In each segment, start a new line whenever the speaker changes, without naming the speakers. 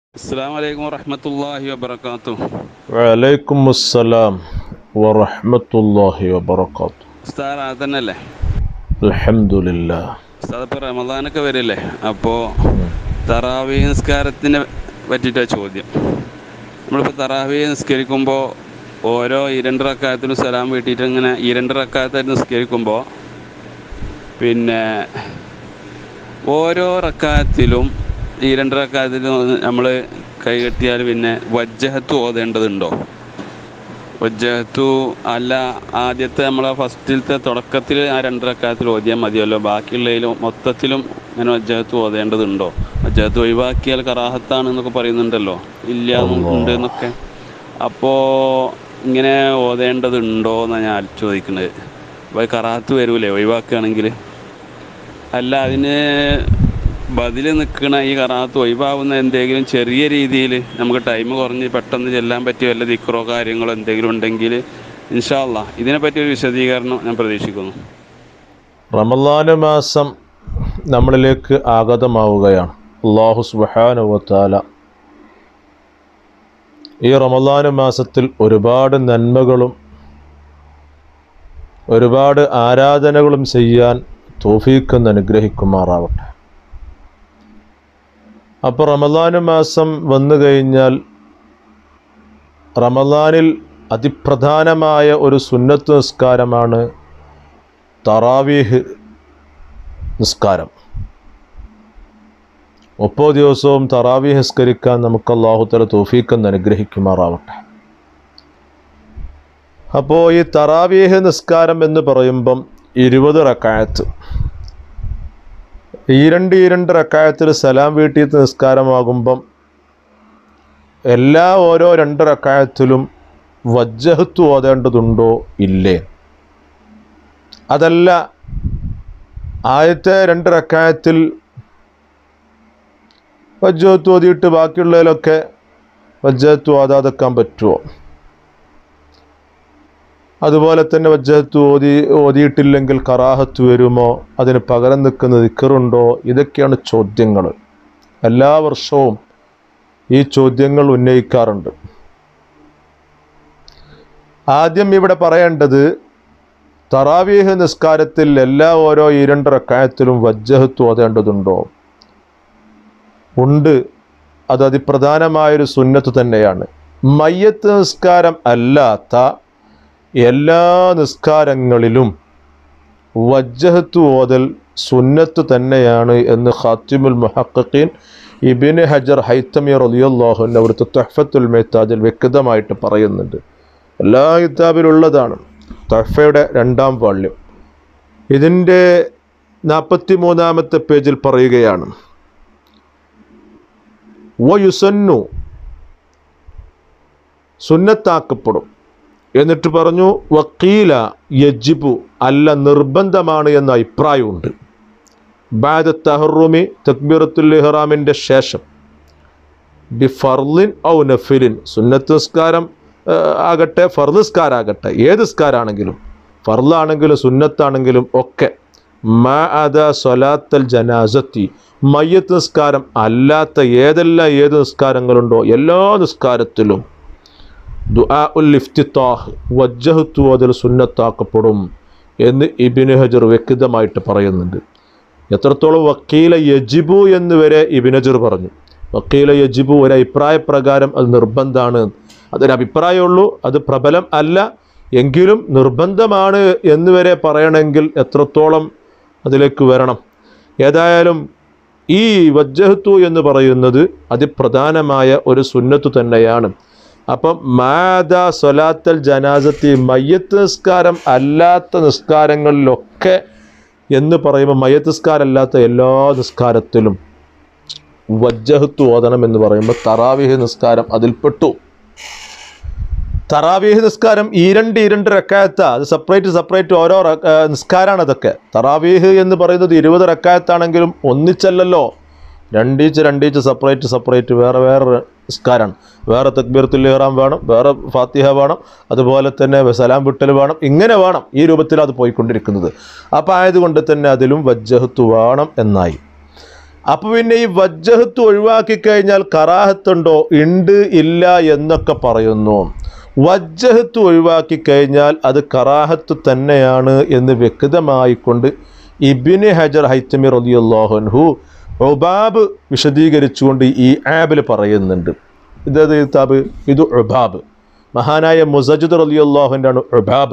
അസ്സാം വലൈക്കും വറഹമത്തല്ലാഹി വബർക്കാത്തു
വലൈക്കും അസ്സലാം വറഹ്മത്തുള്ളാഹി വബറകാത്തു
ഉസ്താദ് അത് തന്നെയല്ലേ
അൽഹംദുലില്ലാ
ഉസ്താദ് ഇപ്പോൾ റമദാനൊക്കെ വരില്ലേ അപ്പോൾ തറാവി നിസ്കാരത്തിനെ പറ്റിയിട്ടാണ് ചോദ്യം നമ്മളിപ്പോൾ തറാവി നിസ്കരിക്കുമ്പോൾ ഓരോ ഈ രണ്ട് റക്കായത്തിലും സലാം വീട്ടിയിട്ട് ഇങ്ങനെ ഈ രണ്ട് റക്കായത്തായിട്ട് നിസ്കരിക്കുമ്പോൾ പിന്നെ ഓരോ റക്കായത്തിലും ഈ രണ്ട് റക്കായത്തിലും നമ്മൾ കൈകെട്ടിയാൽ പിന്നെ വജ്ജഹത്ത് ഓതേണ്ടതുണ്ടോ വജ്ജഹത്തു അല്ല ആദ്യത്തെ നമ്മളെ ഫസ്റ്റിലത്തെ തുടക്കത്തിൽ ആ രണ്ടരക്കാലത്തിൽ ഓതിയാൽ മതിയല്ലോ ബാക്കിയുള്ളതിലും മൊത്തത്തിലും ഇങ്ങനെ വജ്ജഹത്ത് ഓതേണ്ടതുണ്ടോ വജ്ജഹത്ത് ഒഴിവാക്കിയാൽ കറാഹത്താണ് എന്നൊക്കെ പറയുന്നുണ്ടല്ലോ ഇല്ല ഉണ്ട് എന്നൊക്കെ അപ്പോൾ ഇങ്ങനെ ഓതേണ്ടതുണ്ടോ എന്നാണ് ഞാൻ ചോദിക്കുന്നത് അപ്പോൾ കറാഹത്ത് വരൂലേ ഒഴിവാക്കുകയാണെങ്കിൽ അല്ല അതിന് ബദിൽ നിൽക്കണ ഈ കറാത്ത് ഒഴിവാകുന്ന എന്തെങ്കിലും ചെറിയ രീതിയിൽ നമുക്ക് ടൈം കുറഞ്ഞ് പെട്ടെന്ന് ചെല്ലാൻ പറ്റിയ വല്ല ദിക്കറോ കാര്യങ്ങളോ എന്തെങ്കിലും ഉണ്ടെങ്കിൽ ഇൻഷാല്ല ഇതിനെപ്പറ്റി ഒരു വിശദീകരണം ഞാൻ പ്രതീക്ഷിക്കുന്നു
റമദാന മാസം നമ്മളിലേക്ക് ആഗതമാവുകയാണ് അള്ളാഹു സുബ്ഹാനഹു വ തആല ഈ റമദാന മാസത്തിൽ ഒരുപാട് നന്മകളും ഒരുപാട് ആരാധനകളും ചെയ്യാൻ തോഫീക്കെന്ന് അനുഗ്രഹിക്കുമാറാവട്ടെ അപ്പോൾ റമദാന മാസം വന്നു കഴിഞ്ഞാൽ റമദാനിൽ അതിപ്രധാനമായ ഒരു സുന്നത്ത് നിസ്കാരമാണ് തറാവീഹ് നിസ്കാരം മുപ്പത് ദിവസവും തറാവീഹ് നിസ്കരിക്കാൻ നമുക്ക് അള്ളാഹുത്തല തോഫീക്കെന്ന് അനുഗ്രഹിക്കുമാറാവട്ടെ അപ്പോൾ ഈ തറാവീഹ് നിസ്കാരം എന്ന് പറയുമ്പം ഇരുപത് റക്കായത്ത് ഈ രണ്ട് ഈ രണ്ട് റക്കായത്തിൽ സലാം വീട്ടിൽ നിസ്കാരമാകുമ്പം എല്ലാ ഓരോ രണ്ട് റക്കായത്തിലും വജ്ജഹത്ത് ഓതേണ്ടതുണ്ടോ ഇല്ലേ അതല്ല ആദ്യത്തെ രണ്ട് റക്കായത്തിൽ വജ്ജഹത്ത് ഓതിയിട്ട് ബാക്കിയുള്ളതിലൊക്കെ വജ്ജഹത്ത് ഓതാതെക്കാൻ പറ്റുമോ അതുപോലെ തന്നെ വജ്ജഹത്ത് ഓതി ഓതിയിട്ടില്ലെങ്കിൽ കറാഹത്ത് വരുമോ അതിന് പകരം നിൽക്കുന്ന ദിക്കറുണ്ടോ ഇതൊക്കെയാണ് ചോദ്യങ്ങൾ എല്ലാ വർഷവും ഈ ചോദ്യങ്ങൾ ഉന്നയിക്കാറുണ്ട് ആദ്യം ഇവിടെ പറയേണ്ടത് തറാവീഹ് നിസ്കാരത്തിൽ എല്ലാ ഓരോ ഈ രണ്ട് റക്കായത്തിലും വജ്ജഹത്ത് ഓതേണ്ടതുണ്ടോ ഉണ്ട് അത് അതിപ്രധാനമായൊരു സുന്നത്ത് തന്നെയാണ് മയ്യത്ത് നിസ്കാരം അല്ലാത്ത എല്ലാ നിസ്കാരങ്ങളിലും വജ്ജഹത്ത് ഓതൽ സുന്നത്ത് തന്നെയാണ് എന്ന് ഖാത്തിമുൽ മുഹഖീൻ ഇബിന് ഹജർ ഹൈത്തമി റലിയല്ലാഹുൻ അവിടുത്തെ തഹഫത്തുൽ മെഹ്താജിൽ വ്യക്തമായിട്ട് പറയുന്നുണ്ട് എല്ലാ കിതാബിലുള്ളതാണ് തഹഫയുടെ രണ്ടാം വാള്യം ഇതിൻ്റെ നാൽപ്പത്തി മൂന്നാമത്തെ പേജിൽ പറയുകയാണ് വയുസന്നു സുന്നത്താക്കപ്പെടും എന്നിട്ട് പറഞ്ഞു വക്കീല യജിബു അല്ല നിർബന്ധമാണ് എന്ന അഭിപ്രായമുണ്ട് ബാദ തഹറുമി തക്ബീറത്തുൽ ഇഹ്റാമിൻ്റെ ശേഷം ബി ഫർലിൻ ഔ നഫിലിൻ സുന്നത്ത് നിസ്കാരം ആ, ആകട്ടെ ഫർദ് നിസ്കാരാകട്ടെ ഏത് നിസ്കാരാണെങ്കിലും ഫർലാണെങ്കിലും സുന്നത്താണെങ്കിലും ഒക്കെ മാ അദ സൊലാത്തൽ ജനാസത്തി മയ്യത്ത് നിസ്കാരം അല്ലാത്ത ഏതെല്ലാം ഏത് നിസ്കാരങ്ങളുണ്ടോ എല്ലാ നിസ്കാരത്തിലും ദുആ ഉൽ ഇഫ്തിത്താഹ് വജ്ജഹത്തു അതിൽ സുന്നത്താക്കപ്പെടും എന്ന് ഇബിന് ഹജർ വ്യക്തമായിട്ട് പറയുന്നുണ്ട് എത്രത്തോളം വക്കീല യജിബു എന്ന് വരെ ഇബിൻ ഹജർ പറഞ്ഞു വക്കീല യജിബു ഒരു അഭിപ്രായ പ്രകാരം അത് നിർബന്ധമാണ് അതൊരു അഭിപ്രായമുള്ളൂ അത് പ്രബലം അല്ല എങ്കിലും നിർബന്ധമാണ് എന്ന് വരെ പറയണമെങ്കിൽ എത്രത്തോളം അതിലേക്ക് വരണം ഏതായാലും ഈ വജ്ജഹത്തു എന്ന് പറയുന്നത് അതിപ്രധാനമായ ഒരു സുന്നത്ത് തന്നെയാണ് അപ്പം മാദ സൊലാത്തൽ ജനാസത്തി മയ്യത്ത് നിസ്കാരം അല്ലാത്ത നിസ്കാരങ്ങളിലൊക്കെ എന്ന് പറയുമ്പോൾ മയ്യത്ത് നിസ്കാരം അല്ലാത്ത എല്ലാ നിസ്കാരത്തിലും വജ്ജഹത്ത് ഓതണം എന്ന് പറയുമ്പോൾ തറാവിഹ് നിസ്കാരം അതിൽപ്പെട്ടു തറാവീഹ് നിസ്കാരം ഈ രണ്ട് ഈ രണ്ട് റക്കായത്ത അത് സെപ്പറേറ്റ് സെപ്പറേറ്റ് ഓരോ റ- ആ, നിസ്കാരമാണ് അതൊക്കെ തറാവീഹ് എന്ന് പറയുന്നത് ഇരുപത് റക്കായത്താണെങ്കിലും ഒന്നിച്ചല്ലല്ലോ രണ്ടീച്ച് രണ്ടീച്ച് സെപ്പറേറ്റ് സെപ്പറേറ്റ് വേറെ വേറെ നിസ്കാരമാണ് വേറെ തക്ബീർത്തുൽ ഇഹ്റാം വേണം വേറെ ഫാത്തിഹ വേണം അതുപോലെ തന്നെ സലാം വിട്ടൽ വേണം ഇങ്ങനെ വേണം ഈ രൂപത്തിൽ അത് പോയിക്കൊണ്ടിരിക്കുന്നത് അപ്പോൾ ആയതുകൊണ്ട് തന്നെ അതിലും വജ്ജഹത്ത് വേണം എന്നായി അപ്പോൾ പിന്നെ ഈ വജ്ജഹത്ത് ഒഴിവാക്കി കഴിഞ്ഞാൽ കറാഹത്തുണ്ടോ ഉണ്ട് ഇല്ല എന്നൊക്കെ പറയുന്നു വജ്ജഹത്ത് ഒഴിവാക്കി കഴിഞ്ഞാൽ അത് കറാഹത്ത് തന്നെയാണ് എന്ന് വ്യക്തമായിക്കൊണ്ട് ഇബിന് ഹജർ ഹൈത്തമി റലിയുല്ലാഹുൻഹു ഒബാബ് വിശദീകരിച്ചുകൊണ്ട് ഈ ആബിൽ പറയുന്നുണ്ട് ഇതത് കിതാബ് ഇത് ഒബാബ് മഹാനായ മുസജിദ് റലിയുല്ലാഹുൻ്റെ ആണ് ഒബാബ്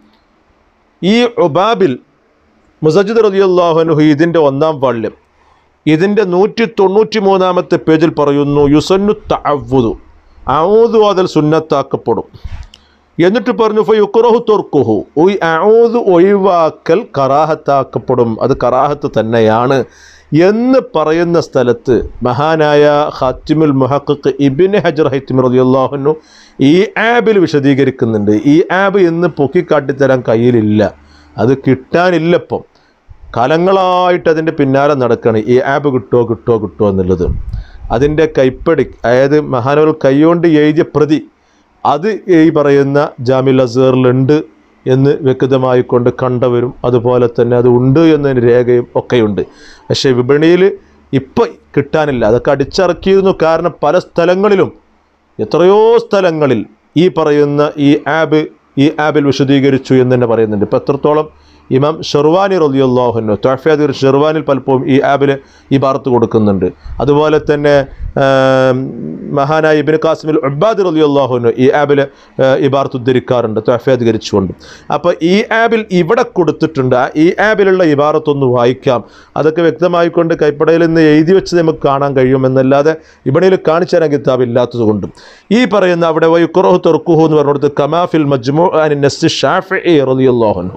ഈ ഒബാബിൽ മുസജിദ് റലിയുല്ലാഹുൻഹു ഇതിൻ്റെ ഒന്നാം വാള്യം ഇതിൻ്റെ നൂറ്റി തൊണ്ണൂറ്റി മൂന്നാമത്തെ പേജിൽ പറയുന്നു യുസന്നു തഅവ്വുദു ഔദു അതിൽ സുന്നത്താക്കപ്പെടും എന്നിട്ട് പറഞ്ഞു ഫയുക്കുറഹു തുർക്കുഹു ഈ ഔദു ഒഴിവാക്കൽ കറാഹത്താക്കപ്പെടും അത് കറാഹത്ത് തന്നെയാണ് എന്ന് പറയുന്ന സ്ഥലത്ത് മഹാനായ ഖാത്തിമുൽ മുഹഖിഖ് ഇബിന് ഹജർ ഹൈത്തിമി റളിയല്ലാഹുനു ഈ ആബിൽ വിശദീകരിക്കുന്നുണ്ട് ഈ ആബ് ഇന്ന് പൊക്കിക്കാട്ടിത്തരാൻ കയ്യിലില്ല അത് കിട്ടാനില്ലപ്പം കാലങ്ങളായിട്ട് അതിൻ്റെ പിന്നാലെ നടക്കുകയാണ് ഈ ആപ്പ് കിട്ടുമോ കിട്ടുമോ കിട്ടുമോ എന്നുള്ളത് അതിൻ്റെ കൈപ്പടി അതായത് മഹാനവൽ കൈകൊണ്ട് എഴുതിയ പ്രതി അത് ഈ പറയുന്ന ജാമിൽ അസറിലുണ്ട് എന്ന് വ്യക്തമായിക്കൊണ്ട് കണ്ടവരും അതുപോലെ തന്നെ അത് ഉണ്ട് എന്നതിന് രേഖയും ഒക്കെയുണ്ട് പക്ഷേ വിപണിയിൽ ഇപ്പം കിട്ടാനില്ല അതൊക്കെ അടിച്ചിറക്കിയിരുന്നു കാരണം പല സ്ഥലങ്ങളിലും എത്രയോ സ്ഥലങ്ങളിൽ ഈ പറയുന്ന ഈ ആബ് ഈ ആബിൽ വിശദീകരിച്ചു എന്ന് തന്നെ പറയുന്നുണ്ട് ഇപ്പം എത്രത്തോളം ഇമാം ഷെർവാനി റലിയുള്ളാഹുനു തൊഫാദിർ ഷെർവാനിൽ പലപ്പോഴും ഈ ആബിൽ ഈ ബാർത്ത് കൊടുക്കുന്നുണ്ട് അതുപോലെ തന്നെ ആം, മഹാനായ ഇബിൻ കാസിമിൽ ഉബാദ് റലിയുള്ളാഹുനു ഈ ആബിൽ ഈ ബാർത്ത് ഉദ്ധരിക്കാറുണ്ട് തൊഫാധികരിച്ചുകൊണ്ട് അപ്പോൾ ഈ ആബിൽ ഇവിടെ കൊടുത്തിട്ടുണ്ട് ആ ഈ ആബിലുള്ള ഇബാറത്തൊന്ന് വായിക്കാം അതൊക്കെ വ്യക്തമായിക്കൊണ്ട് കൈപ്പടയിൽ നിന്ന് എഴുതി വെച്ച് നമുക്ക് കാണാൻ കഴിയുമെന്നല്ലാതെ ഇവിടെയിൽ കാണിച്ചു തരാൻ കിതാബ് ഇല്ലാത്തത് കൊണ്ടും ഈ പറയുന്ന അവിടെ വൈക്കുറഹു തുറക്കുഹു എന്ന് പറഞ്ഞിടത്ത് കമാഫിൽ മജ്മു അനി നസ് ഷാഫി റളിയല്ലാഹു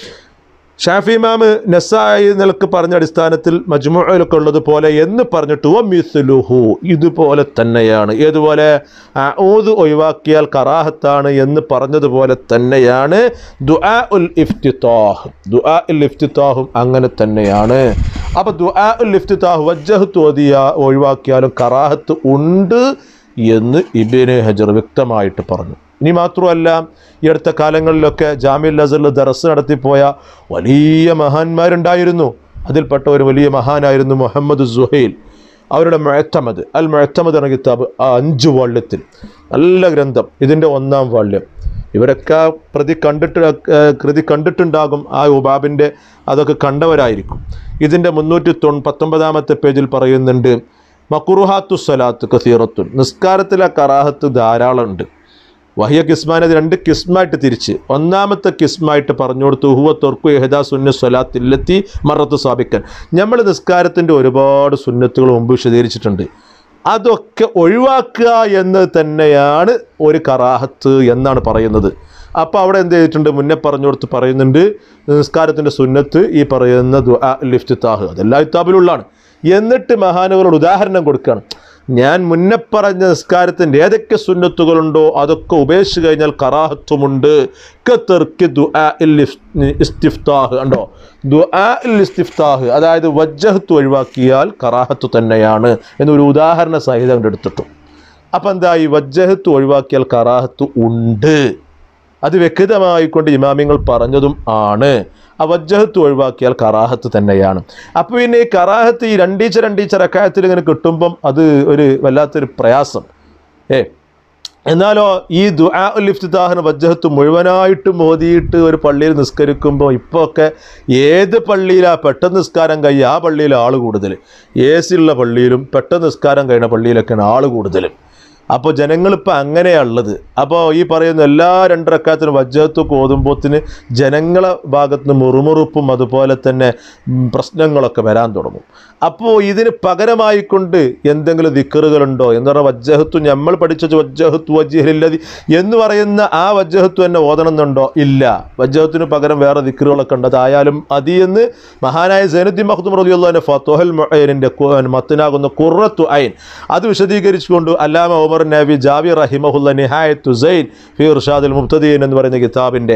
ഷാഫി ഇമാമ് നസായി നിലക്ക് പറഞ്ഞ അടിസ്ഥാനത്തിൽ മജ്മുഅയിലൊക്കെ ഉള്ളത് പോലെ എന്ന് പറഞ്ഞിട്ട് വമിസ്ലുഹു ഇതുപോലെ തന്നെയാണ് ഏതുപോലെ ഊത് ഒഴിവാക്കിയാൽ കറാഹത്താണ് എന്ന് പറഞ്ഞതുപോലെ തന്നെയാണ് ദുആ ഉൽ ഇഫ്തിത്താഹ് ദുആ ഉൽ ഇഫ്തിത്താഹും അങ്ങനെ തന്നെയാണ് അപ്പോൾ ദുആ ഉൽ ഇഫ്തിത്താഹ് വജ്ജഹത്ത് ഓതിയ ഒഴിവാക്കിയാലും കറാഹത്ത് ഉണ്ട് എന്ന് ഇബിന് ഹജർ വ്യക്തമായിട്ട് പറഞ്ഞു ഇനി മാത്രമല്ല ഈ അടുത്ത കാലങ്ങളിലൊക്കെ ജാമ്യൽ നസറിൽ ദറസ് നടത്തിപ്പോയ വലിയ മഹാന്മാരുണ്ടായിരുന്നു അതിൽപ്പെട്ട ഒരു വലിയ മഹാനായിരുന്നു മുഹമ്മദ് സുഹൈൽ അവരുടെ മുഴത്തമത് അൽ മുഴത്തമത് എന്ന കിതാബ് ആ അഞ്ച് വാള്യത്തിൽ നല്ല ഗ്രന്ഥം ഇതിൻ്റെ ഒന്നാം വാള്യം ഇവരൊക്കെ പ്രതി കണ്ടിട്ട് ഏഹ് കൃതി കണ്ടിട്ടുണ്ടാകും ആ ഉബാബിൻ്റെ അതൊക്കെ കണ്ടവരായിരിക്കും ഇതിൻ്റെ മുന്നൂറ്റി തൊൺ പത്തൊമ്പതാമത്തെ പേജിൽ പറയുന്നുണ്ട് മക്കുറുഹാത്തു സ്വലാത്ത് കസീറത്തുൻ നിസ്കാരത്തിലെ കറാഹത്ത് ധാരാളമുണ്ട് വഹിയ കിസ്മാൻ അത് രണ്ട് കിസ്മായിട്ട് തിരിച്ച് ഒന്നാമത്തെ കിസ്മായിട്ട് പറഞ്ഞു കൊടുത്തു ഹുവ തൊർക്കു എഹദാ സുന്ന സ്വലാത്തില്ലെത്തി മറത്ത് സ്ഥാപിക്കാൻ നമ്മൾ നിസ്കാരത്തിൻ്റെ ഒരുപാട് സുന്നത്തുകൾ മുമ്പ് വിശദീകരിച്ചിട്ടുണ്ട് അതൊക്കെ ഒഴിവാക്കുക എന്ന് തന്നെയാണ് ഒരു കറാഹത്ത് എന്നാണ് പറയുന്നത് അപ്പോൾ അവിടെ എന്ത് ചെയ്തിട്ടുണ്ട് മുന്നേ പറഞ്ഞു കൊടുത്ത് പറയുന്നുണ്ട് നിസ്കാരത്തിൻ്റെ സുന്നത്ത് ഈ പറയുന്ന ദുആ ലിഫ്തിത്താഹ് അതെല്ലാ ഇത്താബിലുള്ളതാണ് എന്നിട്ട് മഹാനുകളോട് ഉദാഹരണം കൊടുക്കുകയാണ് ഞാൻ മുന്നേ പറഞ്ഞ നിസ്കാരത്തിൻ്റെ ഏതൊക്കെ സുന്നത്തുകളുണ്ടോ അതൊക്കെ ഉപേക്ഷിച്ച് കഴിഞ്ഞാൽ കറാഹത്വമുണ്ട് കത്തർക്ക് ദുആ ഇൽ ഇഫ്- ഇസ്തിഫ്താഹ് ഉണ്ടോ ദുആ ഇൽ ഇസ്തിഫ്താഹ് അതായത് വജ്ജഹത്ത് ഒഴിവാക്കിയാൽ കറാഹത്ത് തന്നെയാണ് എന്നൊരു ഉദാഹരണ സഹിതം അങ്ങട് എടുത്തിട്ടു അപ്പം എന്താ ഈ വജ്ജഹത്ത് ഒഴിവാക്കിയാൽ കറാഹത്ത് ഉണ്ട് അത് വ്യക്തമായിക്കൊണ്ട് ഇമാമിങ്ങൾ പറഞ്ഞതും ആണ് ആ വജ്ജഹത്ത് ഒഴിവാക്കിയാൽ കറാഹത്ത് തന്നെയാണ് അപ്പോൾ പിന്നെ ഈ കറാഹത്ത് ഈ രണ്ടീച്ച രണ്ടീച്ച റക്കായത്തിൽ ഇങ്ങനെ കിട്ടുമ്പം അത് ഒരു വല്ലാത്തൊരു പ്രയാസം ഏ എന്നാലോ ഈ ദുആ ഉൽ ഇഫ്തിതാഹിന് വജ്ജഹത്ത് മുഴുവനായിട്ട് മോദിയിട്ട് ഒരു പള്ളിയിൽ നിസ്കരിക്കുമ്പോൾ ഇപ്പോൾ ഒക്കെ ഏത് പള്ളിയിലാ പെട്ടെന്ന് നിസ്കാരം കഴിയുക ആ പള്ളിയിൽ ആൾ കൂടുതൽ എ സി ഉള്ള പള്ളിയിലും പെട്ടെന്ന് നിസ്കാരം കഴിയുന്ന പള്ളിയിലൊക്കെയാണ് ആൾ കൂടുതൽ അപ്പോൾ ജനങ്ങളിപ്പോൾ അങ്ങനെയാണുള്ളത് അപ്പോൾ ഈ പറയുന്ന എല്ലാ രണ്ടരക്കാത്തിനും വജ്ജഹത്തൊക്കെ ഓതുമ്പോത്തിന് ജനങ്ങളെ ഭാഗത്ത് നിന്ന് മുറുമുറുപ്പും അതുപോലെ തന്നെ ഉം, പ്രശ്നങ്ങളൊക്കെ വരാൻ തുടങ്ങും അപ്പോൾ ഇതിന് പകരമായിക്കൊണ്ട് എന്തെങ്കിലും ദിക്കറുകളുണ്ടോ എന്ന് പറഞ്ഞാൽ വജ്ജഹത്തു നമ്മൾ പഠിച്ച വജ്ജഹത്തു വജ്ജഹില്ലതി എന്ന് പറയുന്ന ആ വജ്ജഹത്തു തന്നെ ഓതണമെന്നുണ്ടോ ഇല്ല വജ്ജഹത്തിന് പകരം വേറെ ദിക്കറുകളൊക്കെ ഉണ്ട് അതായാലും അതി എന്ന് മഹാനായ സൈനുദ്ദീൻ മഹ്ദൂം റളിയല്ലാഹുവിന്റെ ഫത്തോഹൽ മുഅയ്നിന്റെ മത്തനാകുന്ന ഖുറത്തു ഐൻ അത് വിശദീകരിച്ചുകൊണ്ട് അല്ലാമ ഉമർ നബി ജാവി റഹിമഹുല്ല നിഹായത്തു സൈൻ ഫി ഇർഷാദുൽ മുബ്തദീൻ എന്ന് പറയുന്ന കിതാബിൻ്റെ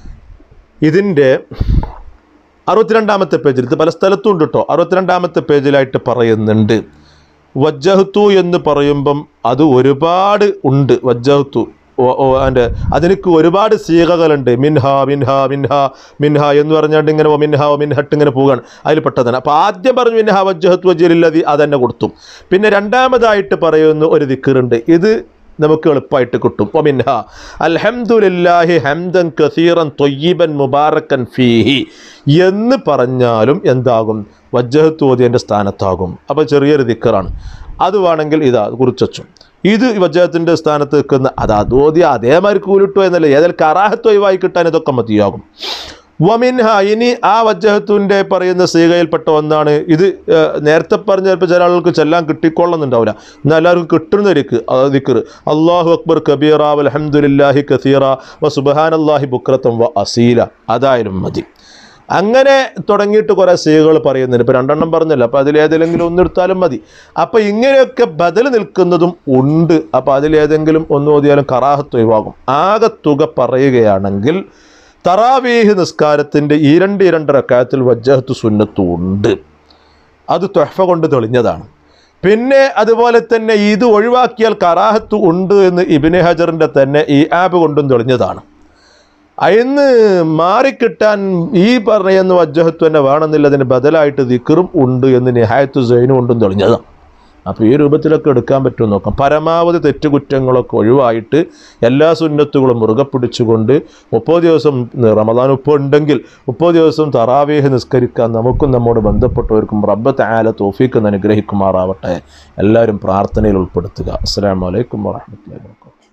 ഇതിൻ്റെ അറുപത്തിരണ്ടാമത്തെ പേജിൽ ഇത് പല സ്ഥലത്തും ഉണ്ട് കേട്ടോ അറുപത്തിരണ്ടാമത്തെ പേജിലായിട്ട് പറയുന്നുണ്ട് വജ്ജഹത്തു എന്ന് പറയുമ്പം അത് ഒരുപാട് ഉണ്ട് വജ്ജഹത്തു ഓ- ഓ അതിൻ്റെ അതിനക്ക് ഒരുപാട് സീകകളുണ്ട് മിൻഹ മിൻഹ മിൻഹ മിൻഹ എന്ന് പറഞ്ഞാണ്ട് ഇങ്ങനെ ഓ മിൻഹ ഓ മിൻഹട്ട് ഇങ്ങനെ പോവുകയാണ് അതിൽ പെട്ടതാണ് അപ്പോൾ ആദ്യം പറഞ്ഞു മിൻഹ വജ്ജഹത്ത് വജീലില്ലതി അതന്നെ കൊടുത്തു പിന്നെ രണ്ടാമതായിട്ട് പറയുന്ന ഒരു ദിക്കറുണ്ട് ഇത് നമുക്ക് എളുപ്പമായിട്ട് കിട്ടും ഒ മിൻഹ അൽഹംദുലില്ലാഹി ഹംദൻ കസീറൻ തൊയ്യബൻ മുബാറക്കൻ ഫീഹി എന്ന് പറഞ്ഞാലും എന്താകും വജ്ജഹത്ത് ഓതിയൻ്റെ സ്ഥാനത്താകും അപ്പോൾ ചെറിയൊരു ദിക്കറാണ് അത് വേണമെങ്കിൽ ഇതാ കുറിച്ചു ഇത് വജ്ജഹത്തിൻ്റെ സ്ഥാനത്ത് നിൽക്കുന്ന അത് അത് ഓതി അതേമാതിരി കൂലിട്ടു എന്നല്ല ഏതായാലും കറാഹത്ത് ഒഴിവായി കിട്ടാൻ ഇതൊക്കെ മതിയാകും വമിൻഹ ഇനി ആ വജ്ജഹത്തുൻ്റെ പറയുന്ന സീകയിൽപ്പെട്ട ഒന്നാണ് ഇത് ഏഹ്, നേരത്തെ പറഞ്ഞ ചിലപ്പോൾ ചില ആളുകൾക്ക് ചെല്ലാൻ കിട്ടിക്കൊള്ളുന്നുണ്ടാവില്ല എന്നാൽ എല്ലാവർക്കും കിട്ടുന്നവർക്ക് ദിക്കർ അള്ളാഹു അക്ബർ കബീറ അലഹമുല്ലാഹി കസീറ വ സുബഹാനല്ലാഹി ബുക്രത്തം വ അസീല അതായാലും മതി അങ്ങനെ തുടങ്ങിയിട്ട് കുറേ സീകൾ പറയുന്നുണ്ട് ഇപ്പോൾ രണ്ടെണ്ണം പറഞ്ഞല്ലോ അപ്പോൾ അതിലേതെങ്കിലും ഒന്നെടുത്താലും മതി അപ്പോൾ ഇങ്ങനെയൊക്കെ ബദൽ നിൽക്കുന്നതും ഉണ്ട് അപ്പോൾ അതിലേതെങ്കിലും ഒന്ന് ഓതിയാലും കറാഹത്ത് ഒഴിവാകും ആകെ തുക പറയുകയാണെങ്കിൽ തറാവീഹ് നിസ്കാരത്തിൻ്റെ ഈ രണ്ട് ഈ രണ്ട് റക്കായത്തിൽ വജ്ജഹത്ത് സുന്നത്തും ഉണ്ട് അത് തൊഹഫ കൊണ്ട് തെളിഞ്ഞതാണ് പിന്നെ അതുപോലെ തന്നെ ഇത് ഒഴിവാക്കിയാൽ കറാഹത്ത് ഉണ്ട് എന്ന് ഇബിന് ഹജറിൻ്റെ തന്നെ ഈ ആപ്പ് കൊണ്ടും തെളിഞ്ഞതാണ് അയിന്ന് മാറിക്കിട്ടാൻ ഈ പറയുന്ന വജ്ജഹത്ത് തന്നെ വേണമെന്നില്ല അതിന് ബദലായിട്ട് ദിക്കറും ഉണ്ട് എന്ന് നിഹായത്ത് സൈനും കൊണ്ടും തെളിഞ്ഞതാണ് അപ്പോൾ ഈ രൂപത്തിലൊക്കെ എടുക്കാൻ പറ്റും നോക്കാം പരമാവധി തെറ്റുകുറ്റങ്ങളൊക്കെ ഒഴിവായിട്ട് എല്ലാ സുന്നത്തുകളും മുറുകെ പിടിച്ചുകൊണ്ട് മുപ്പത് ദിവസം റമദാൻ ഉപ്പ് ഉണ്ടെങ്കിൽ മുപ്പത് ദിവസം തറാവേഹ് നിസ്കരിക്കാൻ നമുക്കും നമ്മോട് ബന്ധപ്പെട്ടവർക്കും റബ്ബത്ത് ആല തോഫീക്ക് അനുഗ്രഹിക്കുമാറാവട്ടെ എല്ലാവരും പ്രാർത്ഥനയിൽ ഉൾപ്പെടുത്തുക അസ്സാം വലൈക്കും വാഹമത്തല്ലാ വാബർക്കാത്തു